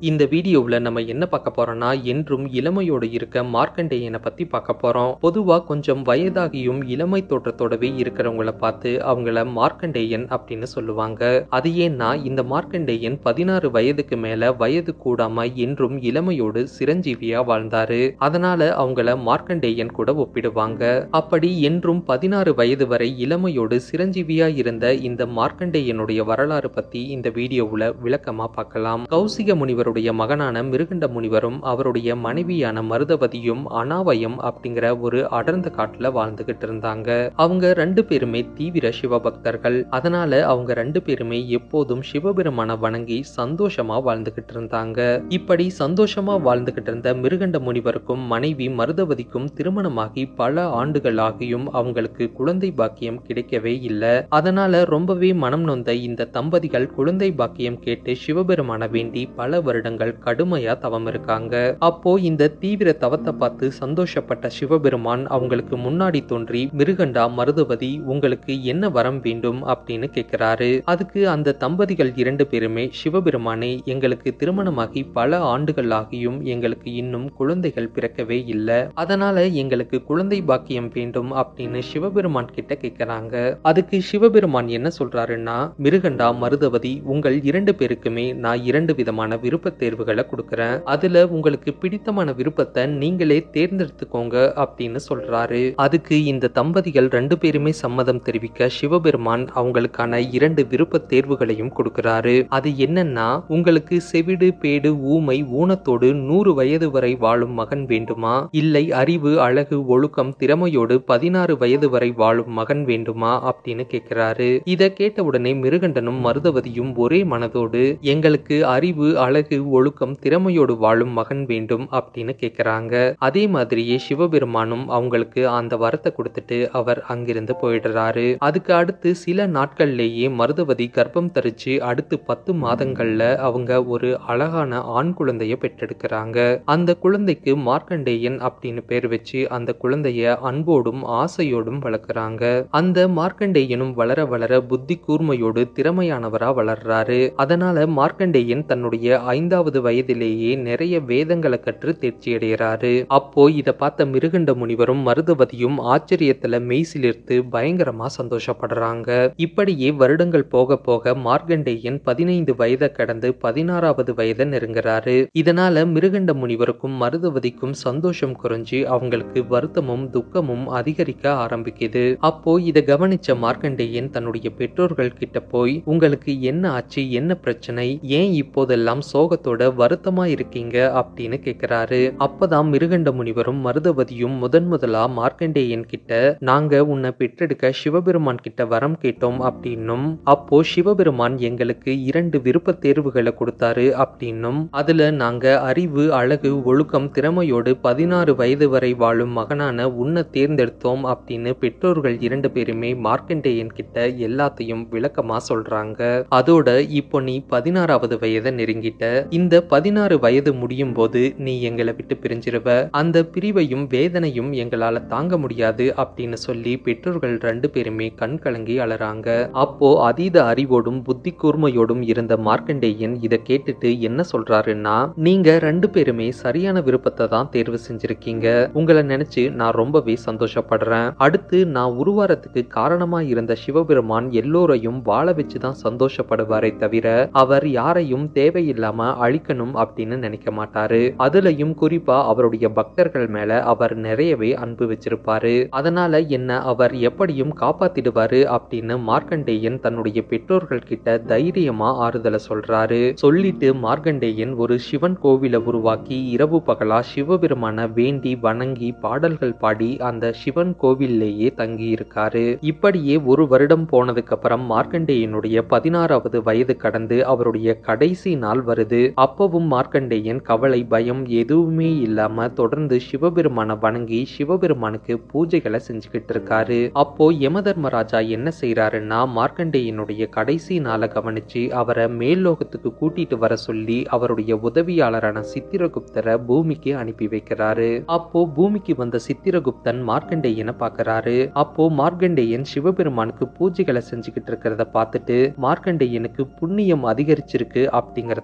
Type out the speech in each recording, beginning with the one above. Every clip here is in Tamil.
இந்த வீடியோவில் நம்ம என்ன பார்க்க போறோம்னா என்றும் இளமையோடு இருக்க மார்க்கண்டேயனை பத்தி பார்க்க போறோம் பொதுவா கொஞ்சம் வயதாகியும் இளமை தோற்றத்தோடவே இருக்கிறவங்கள பார்த்து அவங்கள மார்க்கண்டேயன் அப்படின்னு சொல்லுவாங்க அது ஏன்னா இந்த மார்க்கண்டேயன் பதினாறு வயதுக்கு மேல வயது கூடாம என்றும் இளமையோடு சிரஞ்சீவியா வாழ்ந்தாரு அதனால அவங்கள மார்க்கண்டேயன் கூட ஒப்பிடுவாங்க அப்படி என்றும் பதினாறு வயது வரை இளமையோடு சிரஞ்சீவியா இருந்த இந்த மார்க்கண்டேயனுடைய வரலாறு பத்தி இந்த வீடியோவுல விளக்கமா பார்க்கலாம் கௌசிக முனிவருடைய மகனான மிருகண்ட முனிவரும் அவருடைய மனைவியான மருதவதியும் அனாவயம் அப்படிங்கிற ஒரு அடர்ந்த காட்டுல வாழ்ந்துகிட்டு இருந்தாங்க அவங்க ரெண்டு பேருமே தீவிர சிவபக்தர்கள் அதனால அவங்க ரெண்டு பேருமே எப்போதும் சிவபெருமான வணங்கி சந்தோஷமா வாழ்ந்துகிட்டு இருந்தாங்க இப்படி சந்தோஷமா வாழ்ந்துகிட்டு இருந்த மிருகண்ட முனிவருக்கும் மனைவி மருதவதிக்கும் திருமணமாகி பல ஆண்டுகள் ஆகியும் அவங்களுக்கு குழந்தை பாக்கியம் கிடைக்கவே இல்லை அதனால ரொம்பவே மனம் நொந்த இந்த தம்பதிகள் குழந்தை பாக்கியம் கேட்டு சிவபெருமான வேண்டி பல வருடங்கள் கடுமையா தவம் இருக்காங்க அப்போ இந்த தீவிர தவத்தை பார்த்து சந்தோஷப்பட்ட சிவபெருமான் அவங்களுக்கு முன்னாடி தோன்றி மிருகண்டா மருதவதி உங்களுக்கு என்ன வரம் வேண்டும் அப்படின்னு கேட்கிறாரு அதுக்கு அந்த தம்பதிகள் இரண்டு பேருமே சிவபெருமானே எங்களுக்கு திருமணமாகி பல ஆண்டுகள் ஆகியும் எங்களுக்கு இன்னும் குழந்தைகள் பிறக்கவே இல்லை அதனால எங்களுக்கு குழந்தை பாக்கியம் வேண்டும் அப்படின்னு சிவபெருமான் கிட்ட கேட்கிறாங்க அதுக்கு சிவபெருமான் என்ன சொல்றாருன்னா மிருகண்டா மருதவதி உங்கள் இரண்டு பேருக்குமே நான் இரண்டு விதமான விருப்ப தேர்வுகளை கொடுக்கறேன் அதுல உங்களுக்கு பிடித்தமான விருப்பத்தை நீங்களே தேர்ந்தெடுத்துக்கோங்க அப்படின்னு சொல்றாரு அதுக்கு இந்த தம்பதிகள் ரெண்டு பேருமே சம்மதம் தெரிவிக்க சிவபெருமான் அவங்களுக்கான இரண்டு விருப்ப தேர்வுகளையும் கொடுக்கிறாரு அது என்னன்னா உங்களுக்கு செவிடு பேடு ஊமை ஊனத்தோடு நூறு வயது வரை வாழும் மகன் வேண்டுமா இல்லை அறிவு அழகு ஒழுக்கம் திறமையோடு பதினாறு வயது வரை வாழும் மகன் வேண்டுமா அப்படின்னு கேட்கிறாரு இத கேட்ட உடனே மிருகண்டனும் மருதவதியும் ஒரே மனதோடு எங்களுக்கு அறிவு அழகு ஒழுக்கம் திறமையோடு வாழும் மகன் வேண்டும் அப்படின்னு கேட்கிறாங்க அதே மாதிரியே சிவபெருமானும் அவங்களுக்கு அந்த வரத்தை கொடுத்துட்டு அவர் அங்கிருந்து போயிடுறாரு அதுக்கு அடுத்து சில நாட்கள்லேயே மருதவதி கர்ப்பம் தரிச்சு அடுத்து பத்து மாதங்கள்ல அவங்க ஒரு அழகான ஆண் குழந்தைய பெற்றெடுக்கிறாங்க அந்த குழந்தைக்கு மார்க்கண்டேயன் அப்படின்னு பேர் வச்சு அந்த குழந்தைய அன்போடும் ஆசையோடும் வளர்க்குறாங்க அந்த மார்க்கண்டேயனும் வளர வளர புத்தி கூர்மையோடு திறமையானவரா வளர்றாரு அதனால மார்க்கண்டேயன் தன்னுடைய ஐந்தாவது வயதிலேயே நிறைய வேதங்களை கற்று தேர்ச்சி அடைகிறாரு அப்போ இத பார்த்த மிருகண்ட முனிவரும் மருதவதியும் ஆச்சரியத்துல மெய்சிலிர்த்து பயங்கரமா சந்தோஷப்படுறாங்க இப்படியே வருடங்கள் போக போக மார்க்கண்டேயன் பதினைந்து வயதை கடந்து பதினாறாவது வயதை நெருங்குறாரு இதனால மிருகண்ட முனிவருக்கும் மருதவதிக்கும் சந்தோஷம் குறைஞ்சு அவங்களுக்கு வருத்தமும் துக்கமும் அதிகரிக்க ஆரம்பிக்குது அப்போ இதை கவனிச்ச மார்க்கண்டேயன் தன்னுடைய பெற்றோர்கள் கிட்ட போய் உங்களுக்கு என்ன ஆச்சு என்ன பிரச்சனை ஏன் இப்போதெல்லாம் சோகத்தோட வருத்தமா இருக்கீங்க அப்படின்னு கேக்குறாரு அப்பதான் மிருகண்ட முனிவரும் மருதவதியும் முதன் முதலா மார்க்கண்டேயன் கிட்ட நாங்க உன்னை பெற்றெடுக்க சிவபெருமான் கிட்ட வரம் கேட்டோம் அப்படின்னும் அப்போ சிவபெருமான் எங்களுக்கு இரண்டு விருப்ப தேர்வுகளை கொடுத்தாரு அப்படின்னும் அதுல நாங்க அறிவு அழகு ஒழுக்கம் திறமையோடு பதினாறு வயது வரை வாழும் மகனான உன்னை தேர்ந்தெடுத்தோம் அப்படின்னு பெற்றோர்கள் இரண்டு பேருமே மார்க்கண்டேயன் கிட்ட எல்லாத்தையும் விளக்கமா சொல்றாங்க அதோட இப்போ நீ பதினாறாவது வயதை நெருங்கிட்ட இந்த பதினாறு வயது முடியும் போது நீ எங்களை விட்டு பிரிஞ்சிருவ அந்த பிரிவையும் வேதனையும் எங்களால தாங்க முடியாது அப்படின்னு சொல்லி பெற்றோர்கள் ரெண்டு பேருமே கண் கலங்கி அலறாங்க அப்போ அதீத அறிவோடும் புத்தி கூர்மையோடும் இருந்த மார்க்கண்டேயன் இதை கேட்டுட்டு என்ன சொல்றாருன்னா நீங்க ரெண்டு பேருமே சரியான விருப்பத்தை தான் தேர்வு செஞ்சிருக்கீங்க உங்களை நினைச்சு நான் ரொம்பவே சந்தோஷப்படுறேன் அடுத்து நான் உருவாரத்துக்கு காரணமா இருந்த சிவபெருமான் எல்லோரையும் வாழ வச்சுதான் சந்தோஷப்படுவாரே தவிர அவர் யாரையும் தேவையில்லாம அழிக்கணும் அப்படின்னு நினைக்க மாட்டாரு அதுலயும் குறிப்பா அவருடைய பக்தர்கள் மேல அவர் நிறையவே அன்பு வச்சிருப்பாரு அதனால என்ன அவர் எப்படியும் காப்பாத்திடுவாரு அப்படின்னு மார்க்கண்டேயன் தன்னுடைய பெற்றோர்கள் கிட்ட தைரியமா ஆறுதலை சொல்றாரு சொல்லிட்டு மார்க்கண்டேயன் ஒரு சிவன் கோவிலை உருவாக்கி இரவு பகலா சிவபெருமான வேண்டி வணங்கி பாடல்கள் பாடி அந்த சிவன் கோவில்லேயே தங்கி இருக்காரு இப்படியே ஒரு வருடம் போனதுக்கு அப்புறம் மார்க்கண்டேயனுடைய பதினாறாவது வயது கடந்து அவருடைய கடைசி நாள் வருது அப்பவும் மார்க்கண்டேயன் கவலை பயம் எதுவுமே இல்லாம தொடர்ந்து சிவபெருமான வணங்கி சிவபெருமானுக்கு பூஜைகளை செஞ்சுக்கிட்டு இருக்காரு அப்போ யமதர்மராஜா என்ன செய்யறாருன்னா மார்க்கண்டேயனுடைய கடைசி நாளை கவனிச்சு அவரை மேல்லோகத்துக்கு கூட்டிட்டு வர சொல்லி அவருடைய உதவியாளரான சித்திரகுப்தரை பூமிக்கு அனுப்பி வைக்கிறாரு அப்போ பூமிக்கு வந்த சித்திரகுப்தன் மார்க்கண்டேயனை பார்க்கறாரு அப்போ மார்க்கண்டேயன் சிவபெருமானுக்கு பூஜைகளை செஞ்சுக்கிட்டு இருக்கிறத பார்த்துட்டு மார்க்கண்டேயனுக்கு புண்ணியம் அதிகரிச்சிருக்கு அப்படிங்கிறத புரிஞ்சுக்கிறாரு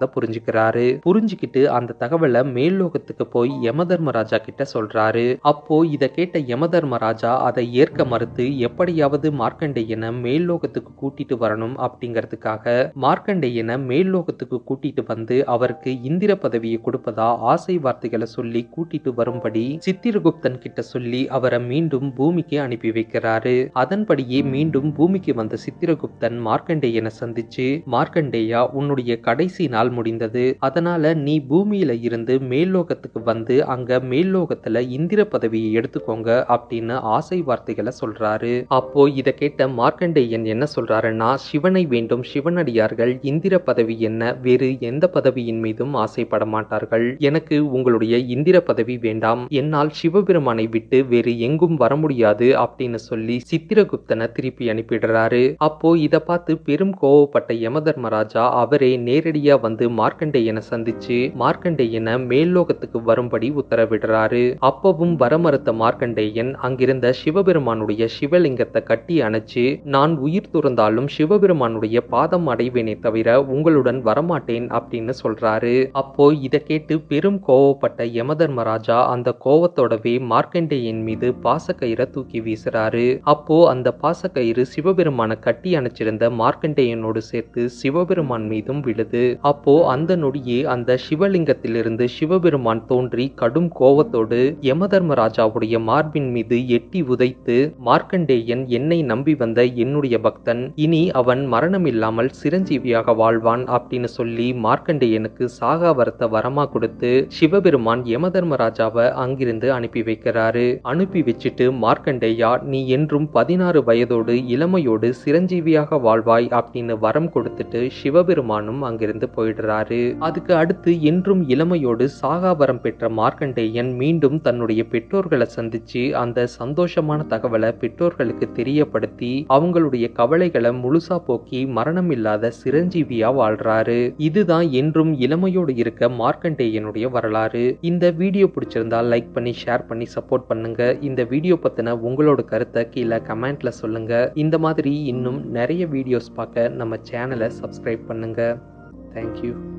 புரிஞ்சுக்கிறாரு புரிஞ்சுக்கிட்டு அந்த தகவலை மேல்லோகத்துக்கு போய் யமதர்மராஜா கிட்ட சொல்றாரு அப்போ இத கேட்ட யமதர்மராஜா அதை ஏற்க மறுத்து எப்படியாவது மார்க்கண்டேயனை மேல்லோகத்துக்கு கூட்டிட்டு வரணும் அப்படிங்கிறதுக்காக மார்க்கண்டேயனை மேல்லோகத்துக்கு கூட்டிட்டு வந்து அவருக்கு இந்திர பதவியை கொடுப்பதா ஆசை வார்த்தைகளை சொல்லி கூட்டிட்டு வரும்படி சித்திரகுப்தன் கிட்ட சொல்லி அவரை மீண்டும் பூமிக்கு அனுப்பி வைக்கிறாரு அதன்படியே மீண்டும் பூமிக்கு வந்த சித்திரகுப்தன் மார்க்கண்டேயனை சந்திச்சு மார்க்கண்டேயா உன்னுடைய கடைசி நாள் முடிந்தது அதனால நீ பூமியில இருந்து மேல்லோகத்துக்கு வந்து அங்க மேல்லோகத்துல இந்திர பதவியை எடுத்துக்கோங்க அப்படின்னு ஆசை வார்த்தைகளை சொல்றாரு அப்போ இத கேட்ட மார்க்கண்டேயன் என்ன சொல்றாருன்னா சிவனை வேண்டும் சிவனடியார்கள் இந்திர பதவி என்ன வேறு எந்த பதவியின் மீதும் ஆசைப்பட மாட்டார்கள் எனக்கு உங்களுடைய இந்திர பதவி வேண்டாம் என்னால் சிவபெருமானை விட்டு வேறு எங்கும் வர முடியாது அப்படின்னு சொல்லி சித்திரகுப்தனை திருப்பி அனுப்பிடுறாரு அப்போ இத பார்த்து பெரும் கோவப்பட்ட யமதர்மராஜா அவரே நேரடியா வந்து மார்க்கண்டேயனை சந்திச்சு மார்க்கண்டேயனை மேல்லோகத்துக்கு வரும்படி உத்தரவிடுறாரு அப்பவும் வர மறுத்த மார்க்கண்டேயன் அங்கிருந்த சிவபெருமானுடைய சிவலிங்கத்தை கட்டி அணைச்சு நான் உயிர் துறந்தாலும் சிவபெருமானுடைய பாதம் அடைவேனே தவிர உங்களுடன் வரமாட்டேன் அப்படின்னு சொல்றாரு அப்போ இத கேட்டு பெரும் கோவப்பட்ட யமதர்மராஜா அந்த கோவத்தோடவே மார்க்கண்டேயன் மீது பாசக்கயிறை தூக்கி வீசுறாரு அப்போ அந்த பாசக்கயிறு சிவபெருமான கட்டி அணைச்சிருந்த மார்க்கண்டேயனோடு சேர்த்து சிவபெருமான் மீதும் விழுது அப்போ அந்த நொடியே அந்த சிவலிங்கத்திலிருந்து சிவபெருமான் தோன்றி கடும் கோவத்தோடு யமதர்மராஜாவுடைய மார்பின் மீது எட்டி உதைத்து மார்க்கண்டேயன் என்னை நம்பி வந்த என்னுடைய பக்தன் இனி அவன் மரணம் இல்லாமல் சிரஞ்சீவியாக வாழ்வான் அப்படின்னு சொல்லி மார்க்கண்டேயனுக்கு சாகா வரத்தை வரமா கொடுத்து சிவபெருமான் யமதர்மராஜாவை அங்கிருந்து அனுப்பி வைக்கிறாரு அனுப்பி வச்சுட்டு மார்க்கண்டேயா நீ என்றும் பதினாறு வயதோடு இளமையோடு சிரஞ்சீவியாக வாழ்வாய் அப்படின்னு வரம் கொடுத்துட்டு சிவபெருமானும் அங்கிருந்து போயிடுறாரு அதுக்கு அடுத்து என்றும் இளமையோடு சாகா வரம் பெற்ற மார்க்கண்டேயன் மீண்டும் தன்னுடைய பெற்றோர்களை சந்திச்சு அந்த சந்தோஷமான தகவலை பெற்றோர்களுக்கு தெரியப்படுத்தி அவங்களுடைய கவலைகளை முழுசா போக்கி மரணம் இல்லாத சிரஞ்சீவியா வாழ்றாரு இதுதான் என்றும் இளமையோடு இருக்க மார்க்கண்டேயனுடைய வரலாறு இந்த வீடியோ பிடிச்சிருந்தா லைக் பண்ணி ஷேர் பண்ணி சப்போர்ட் பண்ணுங்க இந்த வீடியோ பத்தின உங்களோட கருத்தை கீழே கமெண்ட்ல சொல்லுங்க இந்த மாதிரி இன்னும் நிறைய வீடியோஸ் பார்க்க நம்ம சேனலை சப்ஸ்கிரைப் பண்ணுங்க தேங்க்யூ